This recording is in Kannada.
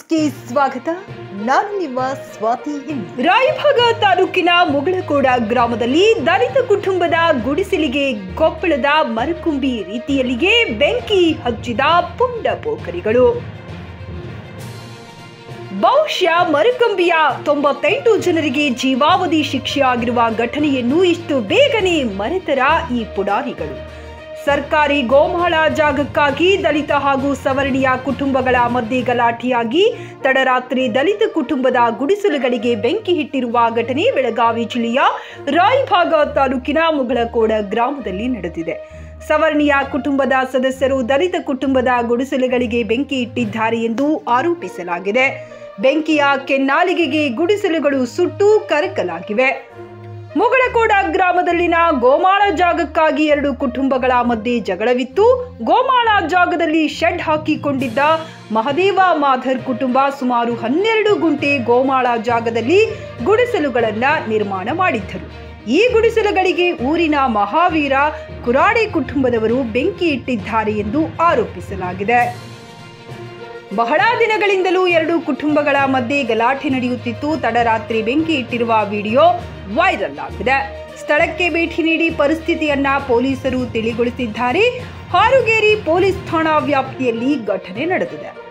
ನ್ಯೂಸ್ಗೆ ಸ್ವಾಗತ ನಾನು ನಿಮ್ಮ ಸ್ವಾತಿ ಎಂ. ರಾಯಭಾಗ ತಾಲೂಕಿನ ಮುಗಳಕೋಡ ಗ್ರಾಮದಲ್ಲಿ ದಲಿತ ಕುಟುಂಬದ ಗುಡಿಸಲಿಗೆ ಕೊಪ್ಪಳದ ಮರಕುಂಬಿ ರೀತಿಯಲ್ಲಿಗೆ ಬೆಂಕಿ ಹಚ್ಚಿದ ಪುಂಡ ಪೋಖರಿಗಳು ಬಹುಶಃ ಮರಕಂಬಿಯ ತೊಂಬತ್ತೆಂಟು ಜನರಿಗೆ ಜೀವಾವಧಿ ಶಿಕ್ಷೆ ಆಗಿರುವ ಘಟನೆಯನ್ನು ಇಷ್ಟು ಬೇಗನೆ ಮರೆತರ ಈ ಪುಡಾರಿಗಳು ಸರ್ಕಾರಿ ಗೋಮಾಳ ಜಾಗಕ್ಕಾಗಿ ದಲಿತ ಹಾಗೂ ಸವರ್ಣೀಯ ಕುಟುಂಬಗಳ ಮಧ್ಯೆ ಗಲಾಟೆಯಾಗಿ ತಡರಾತ್ರಿ ದಲಿತ ಕುಟುಂಬದ ಗುಡಿಸಲುಗಳಿಗೆ ಬೆಂಕಿ ಇಟ್ಟಿರುವ ಘಟನೆ ಬೆಳಗಾವಿ ಜಿಲ್ಲೆಯ ರಾಯಭಾಗ ತಾಲೂಕಿನ ಮುಗಳಕೋಡ ಗ್ರಾಮದಲ್ಲಿ ನಡೆದಿದೆ ಸವರ್ಣೀಯ ಕುಟುಂಬದ ಸದಸ್ಯರು ದಲಿತ ಕುಟುಂಬದ ಗುಡಿಸಲುಗಳಿಗೆ ಬೆಂಕಿ ಇಟ್ಟಿದ್ದಾರೆ ಎಂದು ಆರೋಪಿಸಲಾಗಿದೆ ಬೆಂಕಿಯ ಕೆನ್ನಾಲಿಗೆಗೆ ಗುಡಿಸಲುಗಳು ಸುಟ್ಟು ಕರಕಲಾಗಿವೆ ಮುಗಳಕೋಡ ಗ್ರಾಮದಲ್ಲಿನ ಗೋಮಾಳ ಜಾಗಕ್ಕಾಗಿ ಎರಡು ಕುಟುಂಬಗಳ ಮಧ್ಯೆ ಜಗಳವಿತ್ತು ಗೋಮಾಳ ಜಾಗದಲ್ಲಿ ಶೆಡ್ ಹಾಕಿಕೊಂಡಿದ್ದ ಮಹದೇವ ಮಾಧರ್ ಕುಟುಂಬ ಸುಮಾರು ಹನ್ನೆರಡು ಗುಂಟೆ ಗೋಮಾಳ ಜಾಗದಲ್ಲಿ ಗುಡಿಸಲುಗಳನ್ನ ನಿರ್ಮಾಣ ಮಾಡಿದ್ದರು ಈ ಗುಡಿಸಲುಗಳಿಗೆ ಊರಿನ ಮಹಾವೀರ ಕುರಾಡೆ ಕುಟುಂಬದವರು ಬೆಂಕಿ ಇಟ್ಟಿದ್ದಾರೆ ಎಂದು ಆರೋಪಿಸಲಾಗಿದೆ ಬಹಳ ದಿನಗಳಿಂದಲೂ ಎರಡು ಕುಟುಂಬಗಳ ಮಧ್ಯೆ ಗಲಾಟೆ ನಡೆಯುತ್ತಿತ್ತು ತಡರಾತ್ರಿ ಬೆಂಕಿ ಇಟ್ಟಿರುವ ವಿಡಿಯೋ ವೈರಲ್ ಆಗಿದೆ ಸ್ಥಳಕ್ಕೆ ಭೇಟಿ ನೀಡಿ ಪರಿಸ್ಥಿತಿಯನ್ನ ಪೊಲೀಸರು ತಿಳಿಗೊಳಿಸಿದ್ದಾರೆ ಹಾರುಗೇರಿ ಪೊಲೀಸ್ ಠಾಣಾ ವ್ಯಾಪ್ತಿಯಲ್ಲಿ ಘಟನೆ ನಡೆದಿದೆ